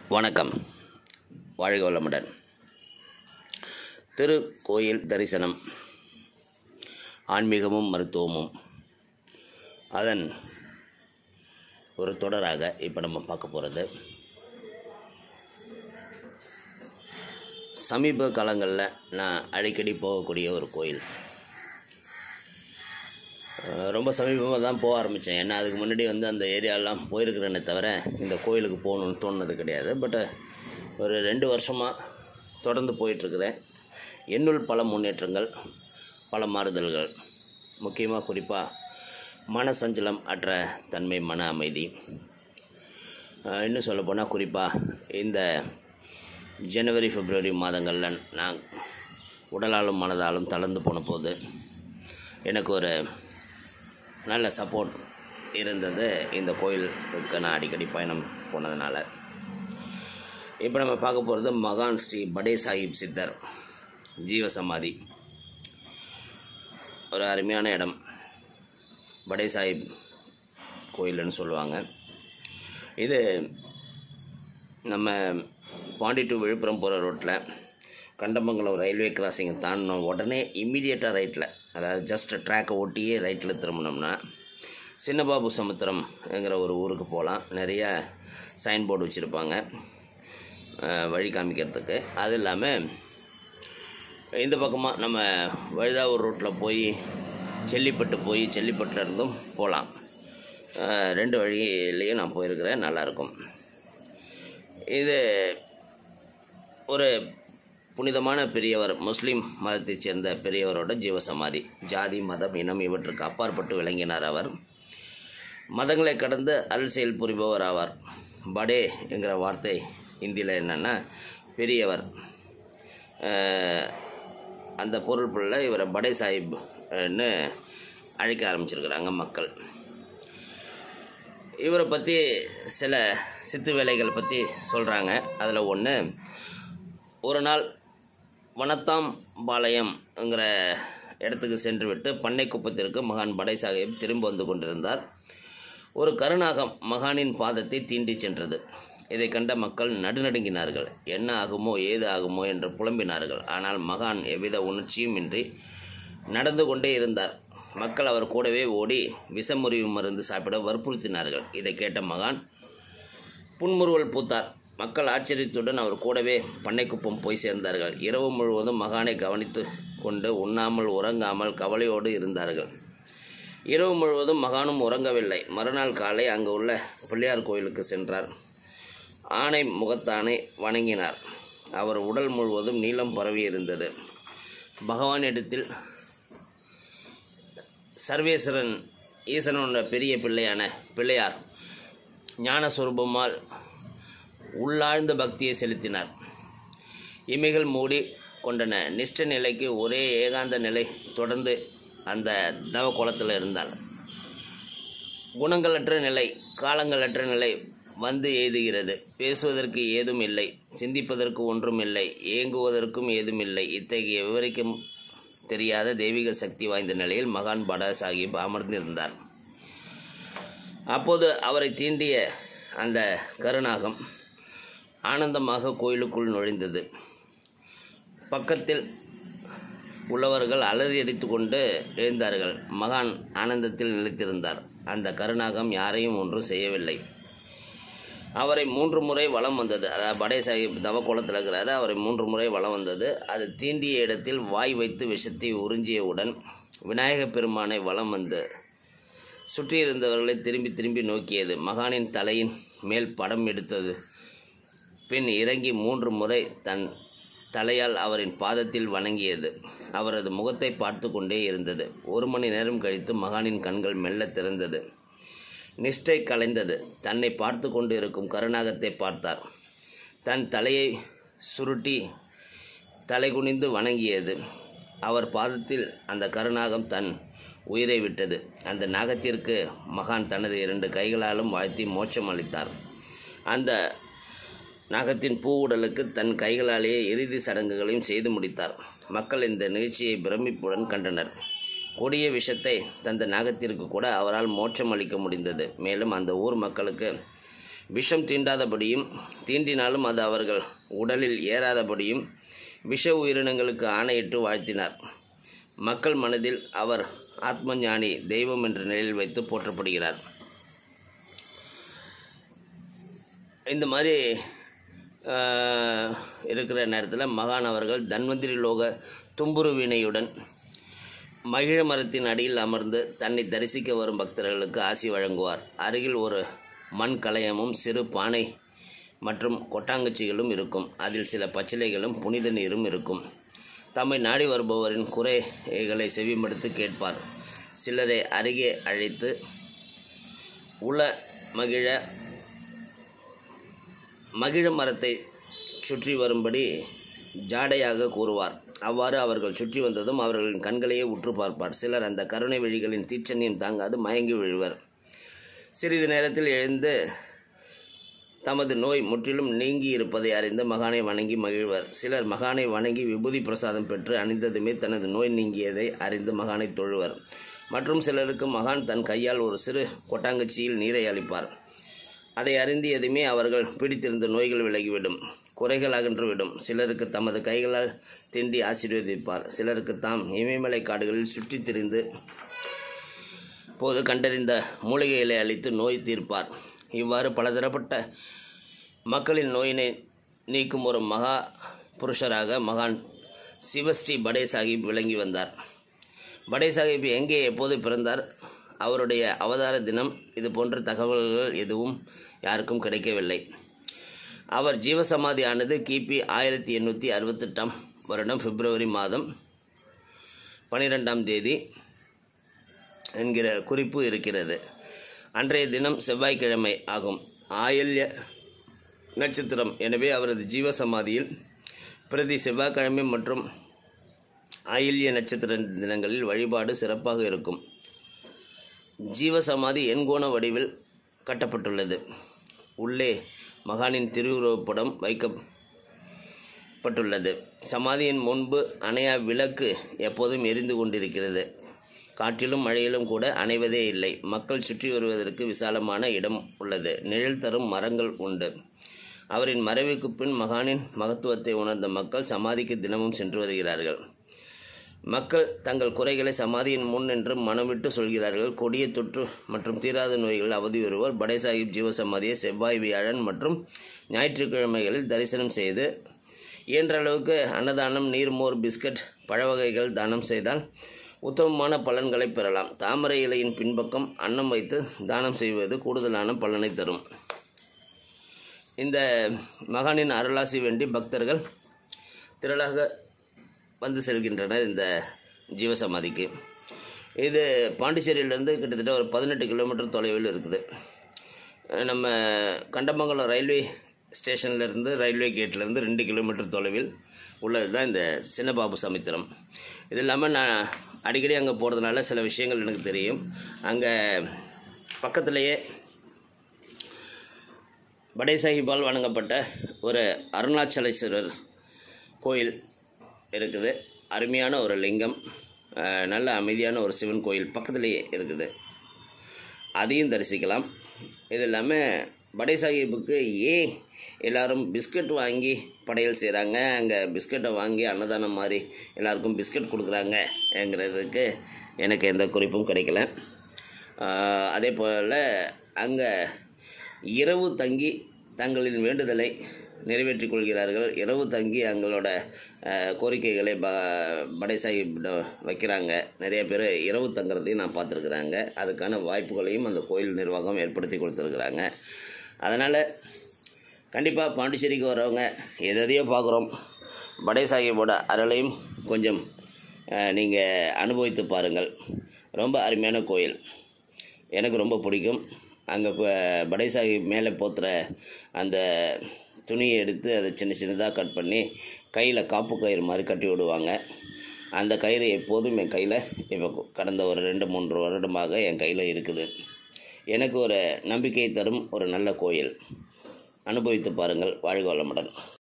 வணக்கம் வாழ்க வளமுடன் திரு கோயில் தரிசனம் ஆன்மீகமும் மருத்துவமும் அதன் ஒரு தொடராக இப்போ நம்ம பார்க்க போகிறது சமீப காலங்களில் நான் அடிக்கடி போகக்கூடிய ஒரு கோயில் அஹ் ரொம்ப சமீபமாக தான் போக ஆரம்பித்தேன் ஏன்னா அதுக்கு முன்னாடி வந்து அந்த ஏரியாலாம் போயிருக்கிறேனே தவிர இந்த கோயிலுக்கு போகணுன்னு தோணுனது கிடையாது பட் ஒரு ரெண்டு வருஷமாக தொடர்ந்து போயிட்டுருக்குறேன் என்னுள் பல முன்னேற்றங்கள் பல மாறுதல்கள் முக்கியமாக குறிப்பாக மன சஞ்சலம் அற்ற தன்மை மன அமைதி அஹ் இன்னும் சொல்லப்போனால் குறிப்பாக இந்த ஜனவரி பிப்ரவரி மாதங்களில் நான் உடலாலும் மனதாலும் தளர்ந்து போன போது எனக்கு ஒரு நல்ல சப்போர்ட் இருந்தது இந்த கோயிலுக்கு நான் அடிக்கடி பயணம் போனதுனால இப்போ நம்ம பார்க்க போகிறது மகான் ஸ்ரீ படே சாஹிப் சித்தர் ஜீவசமாதி ஒரு அருமையான இடம் படே சாஹிப் கோயில்னு சொல்லுவாங்க இது நம்ம பாண்டி டு விழுப்புரம் போகிற ரோட்டில் கண்டமங்கலம் ரயில்வே கிராசிங்கை தாண்டினோம் உடனே இம்மீடியட்டாக ரைட்டில் அதாவது ஜஸ்ட் ட்ராக்கை ஒட்டியே ரைட்டில் திரும்பினோம்னா சின்னபாபு சமுத்திரம்ங்கிற ஒரு ஊருக்கு போகலாம் நிறைய சைன் போர்டு வச்சுருப்பாங்க வழி காமிக்கிறதுக்கு அது இல்லாமல் இந்த பக்கமாக நம்ம வழுதாவூர் ரோட்டில் போய் செல்லிப்பட்டு போய் செல்லிப்பட்டில் இருந்தும் போகலாம் அஹ் ரெண்டு வழியிலையும் நான் போயிருக்கிறேன் நல்லாயிருக்கும் இது ஒரு புனிதமான பெரியவர் முஸ்லீம் மதத்தைச் சேர்ந்த பெரியவரோட ஜீவசமாதி ஜாதி மதம் இனம் இவற்றுக்கு அப்பாற்பட்டு விளங்கினார் அவர் மதங்களை கடந்து அருள் செயல் புரிபவர் ஆவார் படே என்கிற வார்த்தை இந்தியில் என்னென்னா பெரியவர் அஹ், அந்த பொருள் புள்ள இவரை படே சாஹிப்னு அழைக்க ஆரம்பிச்சிருக்கிறாங்க மக்கள் இவரை பற்றி சில சித்து வேலைகள் பற்றி சொல்கிறாங்க அதில் ஒன்று ஒரு நாள் வனத்தாம் பாளையம்ங்கிற இடத்துக்கு சென்று விட்டு பண்ணை குப்பத்திற்கு மகான் படை சாஹிப் திரும்ப வந்து கொண்டிருந்தார் ஒரு கருநாகம் மகானின் பாதத்தை தீண்டி சென்றது இதை கண்ட மக்கள் நடுநடுங்கினார்கள் என்ன ஆகுமோ ஏது ஆகுமோ என்று புலம்பினார்கள் ஆனால் மகான் எவ்வித உணர்ச்சியும் இன்றி நடந்து கொண்டே இருந்தார் மக்கள் அவர் கூடவே ஓடி விஷமுறிவு மருந்து சாப்பிட வற்புறுத்தினார்கள் இதை கேட்ட மகான் புன்முறுவல் பூத்தார் மக்கள் ஆச்சரியத்துடன் அவர் கூடவே பண்ணைக்குப்பம் போய் சேர்ந்தார்கள் இரவு முழுவதும் மகானை கவனித்து கொண்டு உண்ணாமல் உறங்காமல் கவலையோடு இருந்தார்கள் இரவு முழுவதும் மகானும் உறங்கவில்லை மறுநாள் காலை அங்கு உள்ள பிள்ளையார் கோயிலுக்கு சென்றார் ஆணை முகத்தானை வணங்கினார் அவர் உடல் முழுவதும் நீளம் பரவி இருந்தது பகவானிடத்தில் சர்வேஸ்வரன் ஈசனோட பெரிய பிள்ளையான பிள்ளையார் ஞானஸ்வரூபமால் உள்ளாழ்ந்த பக்தியை செலுத்தினார் இமைகள் மூடி கொண்டன நிஷ்ட நிலைக்கு ஒரே ஏகாந்த நிலை தொடர்ந்து அந்த தவ குளத்தில் இருந்தார் குணங்களற்ற நிலை காலங்களற்ற நிலை வந்து எய்துகிறது பேசுவதற்கு ஏதும் இல்லை சிந்திப்பதற்கு ஒன்றும் இல்லை ஏங்குவதற்கும் ஏதும் இல்லை இத்தகைய விவரிக்கும் தெரியாத தெய்வீக சக்தி வாய்ந்த நிலையில் மகான் படா சாஹிப் அமர்ந்திருந்தார் அப்போது அவரை தீண்டிய அந்த கருநாகம் ஆனந்தமாக கோயிலுக்குள் நுழைந்தது பக்கத்தில் உள்ளவர்கள் அலறி அடித்து கொண்டு எழுந்தார்கள் மகான் ஆனந்தத்தில் நிலைத்திருந்தார் அந்த கருநாகம் யாரையும் ஒன்றும் செய்யவில்லை அவரை மூன்று முறை வலம் வந்தது அதாவது படே சாஹிப் தவக்கோலத்தில் இருக்கிறாரு அவரை மூன்று முறை வலம் வந்தது அது தீண்டிய இடத்தில் வாய் வைத்து விஷத்தை உறிஞ்சியவுடன் விநாயகப் பெருமானை வலம் வந்து சுற்றியிருந்தவர்களை திரும்பி திரும்பி நோக்கியது மகானின் தலையின் மேல் படம் எடுத்தது பின் இறங்கி மூன்று முறை தன் தலையால் அவரின் பாதத்தில் வணங்கியது அவரது முகத்தை பார்த்து கொண்டே இருந்தது ஒரு மணி நேரம் கழித்து மகானின் கண்கள் மெல்ல திறந்தது நிஷ்டை கலைந்தது தன்னை பார்த்து கொண்டு இருக்கும் கருணாகத்தை பார்த்தார் தன் தலையை சுருட்டி தலைகுனிந்து வணங்கியது அவர் பாதத்தில் அந்த கருநாகம் தன் உயிரை விட்டது அந்த நாகத்திற்கு மகான் தனது இரண்டு கைகளாலும் வாழ்த்தி மோட்சம் அளித்தார் அந்த நாகத்தின் பூவுடலுக்கு தன் கைகளாலேயே இறுதி சடங்குகளையும் செய்து முடித்தார் மக்கள் இந்த நிகழ்ச்சியை பிரமிப்புடன் கண்டனர் கொடிய விஷத்தை தந்த நாகத்திற்கு கூட அவரால் மோட்சம் அளிக்க முடிந்தது மேலும் அந்த ஊர் மக்களுக்கு விஷம் தீண்டாதபடியும் தீண்டினாலும் அது அவர்கள் உடலில் ஏறாதபடியும் விஷ உயிரினங்களுக்கு ஆணையிட்டு வாழ்த்தினார் மக்கள் மனதில் அவர் ஆத்மஞானி தெய்வம் என்ற நிலையில் வைத்து போற்றப்படுகிறார் இந்த மாதிரி ஆஹ், இருக்கிற நேரத்தில் மகான் அவர்கள் தன்வந்திரி லோக தும்புரு வீணையுடன் மகிழ மரத்தின் அடியில் அமர்ந்து தன்னை தரிசிக்க வரும் பக்தர்களுக்கு ஆசி வழங்குவார் அருகில் ஒரு மண் கலயமும் சிறு பானை மற்றும் கொட்டாங்கச்சிகளும் இருக்கும் அதில் சில பச்சிலைகளும் புனித நீரும் இருக்கும் தம்மை நாடி வருபவரின் குறைகளை செவிமடுத்து கேட்பார் சிலரை அருகே அழைத்து உள மகிழ மகிழ மரத்தை சுற்றி வரும்படி ஜாடையாக கூறுவார் அவ்வாறு அவர்கள் சுற்றி வந்ததும் அவர்களின் கண்களையே உற்று பார்ப்பார் சிலர் அந்த கருணை விழிகளின் தீச்சன்யம் தாங்காது மயங்கி விழுவர் சிறிது நேரத்தில் எழுந்து தமது நோய் முற்றிலும் நீங்கி இருப்பதை அறிந்து மகானை வணங்கி மகிழ்வர் சிலர் மகானை வணங்கி விபூதி பிரசாதம் பெற்று அணிந்ததுமே தனது நோய் நீங்கியதை அறிந்து மகானை தொழுவர் மற்றும் சிலருக்கு மகான் தன் கையால் ஒரு சிறு கொட்டாங்கச்சியில் நீரை அளிப்பார் அதை அறிந்தியதுமே அவர்கள் பிடித்திருந்த நோய்கள் விலகிவிடும் குறைகள் அகன்றுவிடும் சிலருக்கு தமது கைகளால் திண்டி ஆசீர்வதிப்பார் சிலருக்கு தாம் இமயமலை காடுகளில் சுற்றித் திரிந்து போது கண்டறிந்த மூலிகைகளை அளித்து நோய் தீர்ப்பார் இவ்வாறு பலதரப்பட்ட மக்களின் நோயினை நீக்கும் ஒரு மகா புருஷராக மகான் சிவஸ்ரீ படே சாஹிப் விளங்கி வந்தார் படே சாஹிப் எங்கே எப்போது பிறந்தார் அவருடைய அவதார தினம் இது போன்ற தகவல்கள் எதுவும் யாருக்கும் கிடைக்கவில்லை அவர் ஜீவசமாதி ஆனது கிபி ஆயிரத்தி எண்ணூற்றி அறுபத்தெட்டாம் வருடம் பிப்ரவரி மாதம் பனிரெண்டாம் தேதி என்கிற குறிப்பு இருக்கிறது அன்றைய தினம் செவ்வாய்க்கிழமை ஆகும் ஆயில்ய நட்சத்திரம் எனவே அவரது ஜீவசமாதியில் பிரதி செவ்வாய்க்கிழமை மற்றும் ஆயில்ய நட்சத்திர தினங்களில் வழிபாடு சிறப்பாக இருக்கும் ஜீவசமாதி எண்கோண வடிவில் கட்டப்பட்டுள்ளது உள்ளே மகானின் திருவுருவப்படம் வைக்கப்பட்டுள்ளது சமாதியின் முன்பு அணையா விளக்கு எப்போதும் எரிந்து கொண்டிருக்கிறது காற்றிலும் மழையிலும் கூட அணைவதே இல்லை மக்கள் சுற்றி வருவதற்கு விசாலமான இடம் உள்ளது நிழல் தரும் மரங்கள் உண்டு அவரின் மறைவுக்கு பின் மகானின் மகத்துவத்தை உணர்ந்த மக்கள் சமாதிக்கு தினமும் சென்று வருகிறார்கள் மக்கள் தங்கள் குறைகளை சமாதியின் முன் என்று மனமிட்டு சொல்கிறார்கள் கொடிய தொற்று மற்றும் தீராத நோய்கள் அவதி வருவோர் படை சாஹிப் ஜீவசமாதியை செவ்வாய் வியாழன் மற்றும் ஞாயிற்றுக்கிழமைகளில் தரிசனம் செய்து இயன்ற அளவுக்கு அன்னதானம் நீர்மோர் பிஸ்கட் பழ வகைகள் தானம் செய்தால் உத்தமமான பலன்களை பெறலாம் தாமரை இலையின் பின்பக்கம் அன்னம் வைத்து தானம் செய்வது கூடுதலான பலனை தரும் இந்த மகானின் அருளாசி வேண்டி பக்தர்கள் திரளாக வந்து செல்கின்றனர் இந்த ஜீவசமாதிக்கு இது பாண்டிச்சேரியிலேருந்து கிட்டத்தட்ட ஒரு பதினெட்டு கிலோமீட்டர் தொலைவில் இருக்குது அஹ் நம்ம கண்டமங்கலம் ரயில்வே ஸ்டேஷன்லேருந்து ரயில்வே கேட்லேருந்து ரெண்டு கிலோமீட்டர் தொலைவில் உள்ளது தான் இந்த சின்னபாபு சமுத்திரம் இது இல்லாமல் நான் அடிக்கடி அங்கே போகிறதுனால சில விஷயங்கள் எனக்கு தெரியும் அங்கே பக்கத்திலேயே படை சாஹிப்பால் வணங்கப்பட்ட ஒரு அருணாச்சலேஸ்வரர் கோயில் இருக்குது அருமையான ஒரு லிங்கம் அஹ், நல்ல அமைதியான ஒரு சிவன் கோயில் பக்கத்துலேயே இருக்குது அதையும் தரிசிக்கலாம் இது இல்லாமல் படை சாஹிப்புக்கு ஏன் எல்லாரும் பிஸ்கட் வாங்கி படையல் செய்கிறாங்க அங்கே பிஸ்கட்டை வாங்கி அன்னதானம் மாதிரி எல்லாருக்கும் பிஸ்கட் கொடுக்குறாங்கங்கிறதுக்கு எனக்கு எந்த குறிப்பும் கிடைக்கல ஆஹ், அதே போல் அங்கே இரவு தங்கி தங்களின் வேண்டுதலை நிறைவேற்றிக் கொள்கிறார்கள் இரவு தங்கி அவங்களோட அஹ், கோரிக்கைகளை ப படை சாஹிப்பிடம் வைக்கிறாங்க நிறைய பேர் இரவு தங்குறதையும் நான் பார்த்துருக்குறாங்க அதுக்கான வாய்ப்புகளையும் அந்த கோயில் நிர்வாகம் ஏற்படுத்தி கொடுத்துருக்குறாங்க அதனால் கண்டிப்பாக பாண்டிச்சேரிக்கு வரவங்க எதையோ பார்க்குறோம் படை சாஹிப்போட அருளையும் கொஞ்சம் நீங்கள் அனுபவித்து பாருங்கள் ரொம்ப அருமையான கோயில் எனக்கு ரொம்ப பிடிக்கும் அங்கே படை சாஹிப் மேலே போத்துற அந்த துணியை எடுத்து அதை சின்ன சின்னதாக கட் பண்ணி கையில் காப்பு கயிறு மாதிரி கட்டி விடுவாங்க அந்த கயிறு எப்போதும் என் கையில் இப்போ கடந்த ஒரு ரெண்டு மூன்று வருடமாக என் கையில் இருக்குது எனக்கு ஒரு நம்பிக்கை தரும் ஒரு நல்ல கோயில் அனுபவித்து பாருங்கள் வாழ்க வளமுடன்